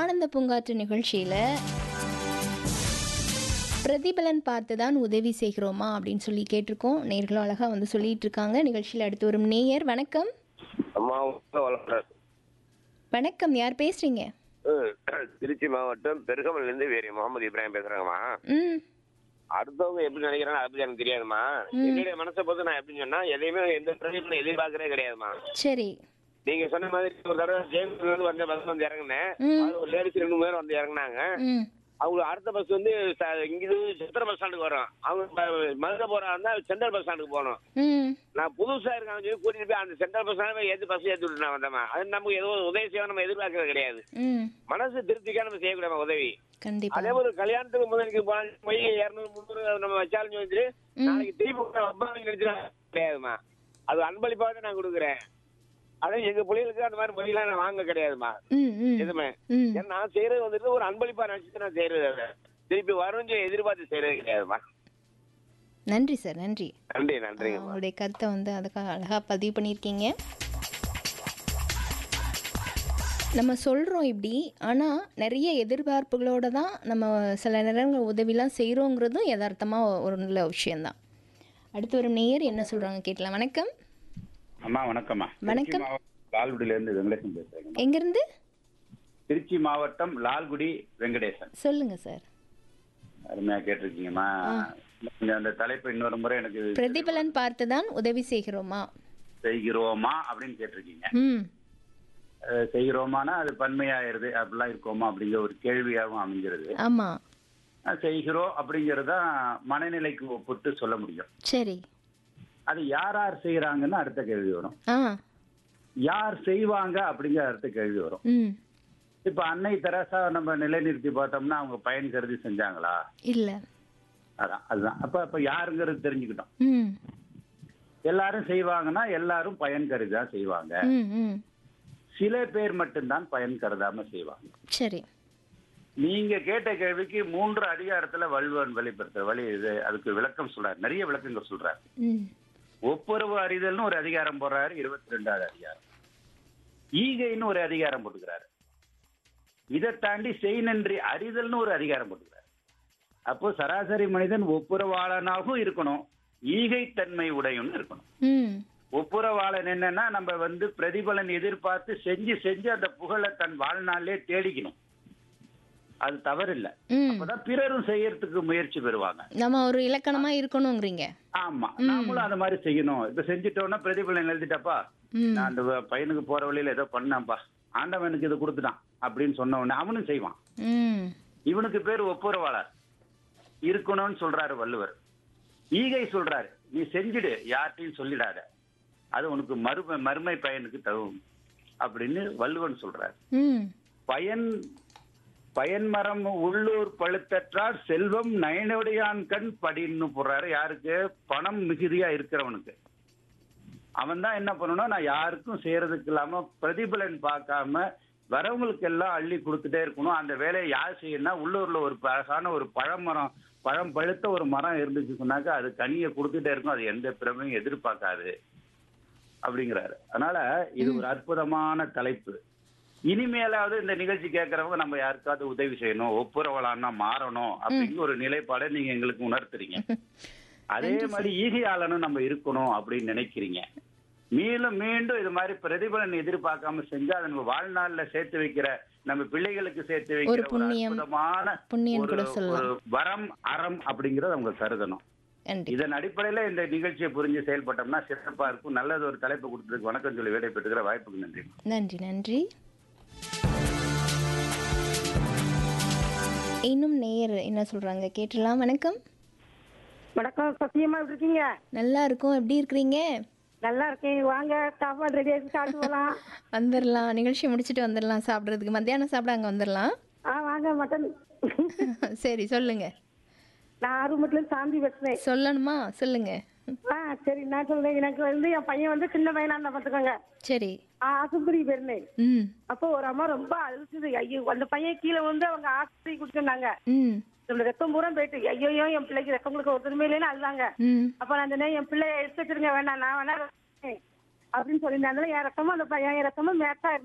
ஆனந்த பூங்காற்று நிகழ்ச்சியில் பிரதிபலன் பார்த்து தான் உதவி செய்கிறோமா அப்படின்னு சொல்லி கேட்டிருக்கோம் நேர்களும் அழகாக வந்து சொல்லிட்டு இருக்காங்க நிகழ்ச்சியில் அடுத்து வரும் நேயர் வணக்கம் அம்மா வளர்ற வணக்கம் யார் பேசுறீங்க திருச்சி மாவட்டம் பெருகமல்லேருந்து வேறு முகமது இப்ராஹிம் பேசுறேங்கம்மா ம் அடுத்தவங்க எப்படி நினைக்கிறாங்க அது எனக்கு தெரியாதும்மா என்னுடைய மனசை பொறுத்து நான் எப்படின்னு சொன்னா எதையுமே எந்த பிரதிபலன் எதிர்பார்க்கறே கிடையாதும்மா சரி நீங்க சொன்ன மாதிரி ஒரு தடவை ஜெயங்கூர்ல இருந்து வந்த பஸ் வந்து இறங்குனேன் ம். அது ஒரு லேடிஸ் ரெண்டு பேர் வந்து இறங்குனாங்க ம் அவங்க அடுத்த பஸ் வந்து ச- இங்கிருந்து சித்திர பஸ் ஸ்டாண்டுக்கு வரும் அவங்க ப- மதுரை போறா இருந்தா சென்ட்ரல் பஸ் ஸ்டாண்டுக்கு போகணும் ம் நான் புதுசா இருக்காங்க சொல்லி கூட்டிட்டு போய் அந்த சென்ட்ரல் பஸ் ஸ்டாண்ட் ஏற்றி பஸ் ஏற்றி விட்டு நான் வந்தேன் அது நமக்கு ஏதோ ஒரு உதவி செய்ய நம்ம எதிர்பார்க்கறது கிடையாது ம் மனசு திருப்திக்காக நம்ம செய்யக்கூடாது உதவி கண்டிப்பா அதே ஒரு கல்யாணத்துக்கு முதலுக்கு போனாலும் போய் இரநூறு முந்நூறு நம்ம வச்சாலும் வந்துட்டு நாளைக்கு திருப்பி அப்பா நினைச்சு கிடையாதுமா அது அன்பளிப்பாக தான் நான் கொடுக்குறேன் அதே எங்க பிள்ளைகளுக்கு அந்த மாதிரி மொழியெல்லாம் நான் வாங்க கிடையாதுமா ம் ம் எதுவுமே ம் ஏன்னா நான் செய்யறது வந்துட்டு ஒரு அன்பளிப்பா நினைச்சிட்டு நான் செய்யறது அதை. திருப்பி வரும் எதிர்பார்த்து செய்யறது கிடையாதுமா நன்றி சார் நன்றி நன்றி நன்றிங்கம்மா உங்களுடைய கருத்தை வந்து அதுக்காக அழகாக பதிவு பண்ணியிருக்கீங்க நம்ம சொல்கிறோம் இப்படி ஆனால் நிறைய எதிர்பார்ப்புகளோட தான் நம்ம சில நேரங்கள் உதவிலாம் செய்கிறோங்கிறதும் யதார்த்தமாக ஒரு நல்ல விஷயந்தான் அடுத்து ஒரு நேயர் என்ன சொல்கிறாங்க கேட்கலாம் வணக்கம் அம்மா வணக்கம்மா வணக்கம். திருச்சி மாவட்டம் லால்குடியில இருந்து வெங்கடேசன் பேசுறேன் எங்கேருந்து திருச்சி மாவட்டம் லால்குடி வெங்கடேசன் சொல்லுங்கள் சார் அருமையா கேட்டிருக்கீங்கம்மா நீங்க அந்த தலைப்பு இன்னொரு முறை எனக்கு பிரதிபலன் பார்த்து தான் உதவி செய்கிறோமா செய்கிறோமா அப்படின்னு கேட்டிருக்கீங்க ம் அஹ், செய்கிறோமானா அது பன்மையாயிருது அப்படிலாம் இருக்கோமா அப்படிங்கிற ஒரு கேள்வியாகவும் அமைஞ்சிருது ஆமாம் அஹ், செய்கிறோம் அப்படிங்கிறது தான் மனநிலைக்கு ஒப்பிட்டு சொல்ல முடியும் சரி அது யார் யார் செய்யறாங்கன்னு அடுத்த கேள்வி வரும் ஆ யார் செய்வாங்க அப்படிங்கிற அடுத்த கேள்வி வரும் ம் இப்ப அன்னை தெரசா நம்ம நிலைநிறுத்தி பார்த்தோம்னா அவங்க பயன் கருதி செஞ்சாங்களா இல்லை அதான் அதுதான் அப்ப அப்ப யாருங்கிறது தெரிஞ்சுக்கிட்டோம் ம் எல்லாரும் செய்வாங்கன்னா எல்லாரும் பயன் கருதி தான் செய்வாங்க ம் ம் சில பேர் மட்டும்தான் பயன் கருதாம செய்வாங்க சரி நீங்க கேட்ட கேள்விக்கு மூன்று அதிகாரத்துல வள்ளுவன் வெளிப்படுத்த வழி இது அதுக்கு விளக்கம் சொல்றாரு நிறைய விளக்கங்கள் சொல்றாரு ம் ஒப்புரவு அறிதல்னு ஒரு அதிகாரம் போடுறாரு இருபத்தி ரெண்டாவது அதிகாரம் ஈகைன்னு ஒரு அதிகாரம் போட்டுக்கிறாரு இதை தாண்டி செய் நன்றி அறிதல்னு ஒரு அதிகாரம் போட்டுக்கிறாரு அப்போ சராசரி மனிதன் ஒப்புரவாளனாகவும் இருக்கணும் ஈகைத்தன்மை உடையவனும் இருக்கணும் ம் ஒப்புரவாளன் என்னன்னா நம்ம வந்து பிரதிபலன் எதிர்பார்த்து செஞ்சு செஞ்சு அந்த புகழை தன் வாழ்நாளிலே தேடிக்கணும் அது தவறில்லை ம் அப்பதான் பிறரும் செய்யறதுக்கு முயற்சி பெறுவாங்க நம்ம ஒரு இலக்கணமா இருக்கணுங்கிறீங்க ஆமா நாமளும் அந்த மாதிரி செய்யணும் இப்ப செஞ்சுட்டோம்னா பிரதிபலன் எழுதிட்டப்பா ம் நான் அந்த வ- பையனுக்கு போற வழியில ஏதோ பண்ணான்ப்பா ஆண்டவனுக்கு இது கொடுத்துட்டான் அப்படின்னு சொன்ன உடனே அவனும் செய்வான் ம் இவனுக்கு பேர் ஒப்புரவாளர் இருக்கணும்னு சொல்றாரு வள்ளுவர் ஈகை சொல்றாரு நீ செஞ்சிடு யார்ட்டையும் சொல்லிடாத அது உனக்கு மறுமை மறுமை பயனுக்கு தரும் அப்படின்னு வள்ளுவன் சொல்றாரு ம் பயன் பயன்மரம் உள்ளூர் பழுத்தற்றார் செல்வம் நயனுடையான் கண் படின்னு போடுறாரு யாருக்கு பணம் மிகுதியா இருக்கிறவனுக்கு அவன் தான் என்ன பண்ணணும் நான் யாருக்கும் செய்யறதுக்கு இல்லாம பிரதிபலன் பார்க்காம வரவங்களுக்கு எல்லாம் அள்ளி கொடுத்துட்டே இருக்கணும் அந்த வேலையை யார் செய்யணும்னா உள்ளூர்ல ஒரு அழகான ஒரு பழமரம் பழம் பழுத்த ஒரு மரம் இருந்துச்சு சொன்னாக்கா அது கனியை கொடுத்துட்டே இருக்கும் அது எந்த பிறமையும் எதிர்பார்க்காது அப்படிங்கிறாரு அதனால இது ஒரு அற்புதமான தலைப்பு இனிமேலாவது இந்த நிகழ்ச்சி கேட்கறவங்க நம்ம யாருக்காவது உதவி செய்யணும் ஒப்புரவலான்னா மாறணும் அப்படிங்கிற ஒரு நிலைப்பாடை நீங்க எங்களுக்கு உணர்த்துறீங்க அதே மாதிரி ஈகையாளனும் நம்ம இருக்கணும் அப்படின்னு நினைக்கிறீங்க மீண்டும் மீண்டும் இது மாதிரி பிரதிபலன் எதிர்பார்க்காம செஞ்சா அதை நம்ம வாழ்நாள்ல சேர்த்து வைக்கிற நம்ம பிள்ளைகளுக்கு சேர்த்து வைக்கிற ஒரு ஒரு புண்ணியம். அற்புதமான புண்ணியம் ஒரு கூட சொல்லலாம். ஒரு வரம் அறம் அப்படிங்கறத அவங்க கருதணும் நன்றி இதன் அடிப்படையில இந்த நிகழ்ச்சியை புரிஞ்சு செயல்பட்டோம்னா சிறப்பா இருக்கும் நல்லது ஒரு தலைப்பு கொடுத்ததுக்கு வணக்கம் சொல்லி விடை பெற்றுக்கிற வாய்ப்புக்கு நன்றி நன்றி நன்றி இன்னும் நேயர் என்ன சொல்றாங்க கேட்டலாம் வணக்கம் வணக்கம் சத்தியமா எப்படி இருக்கீங்க நல்லா இருக்கும் எப்படி இருக்கிறீங்க நல்லா இருக்கேன் வாங்க சாப்பாடு ரெடி ஆகி சாப்பிட்டு போகலாம் வந்துடலாம் நிகழ்ச்சி முடிச்சுட்டு வந்துடலாம் சாப்பிட்றதுக்கு மத்தியானம் சாப்பிட அங்கே வந்துடலாம் ஆ வாங்க மட்டன் சரி சொல்லுங்க நான் ஆர்வமத்துல சாந்தி பேசுறேன் சொல்லணுமா சொல்லுங்க ஆ சரி நான் சொல்றேன் எனக்கு வந்து என் பையன் வந்து சின்ன பையனா இருந்தா பார்த்துக்கோங்க சரி ஆ, ஆஸ்பத்திரி போயிருந்தேன் ம் அப்போ ஒரு அம்மா ரொம்ப அழுச்சுது ஐயோ அந்த பையன் கீழே வந்து அவங்க ஆஸ்பத்திரி கொடுத்துருந்தாங்க ம் இந்த ரத்தம் பூரா போயிட்டு ஐயோ என் பிள்ளைக்கு ரத்தம் கொடுக்க ஒருத்தருமே இல்லைன்னு அழுதாங்க ம் அப்ப நான் சொன்னேன் என் பிள்ளைய எடுத்து வச்சிருங்க வேணாம் நான் வேணா அப்படின்னு சொல்லியிருந்தேன் அதனால என் ரத்தமும் அந்த பையன் என் ரத்தமும் மேட்சா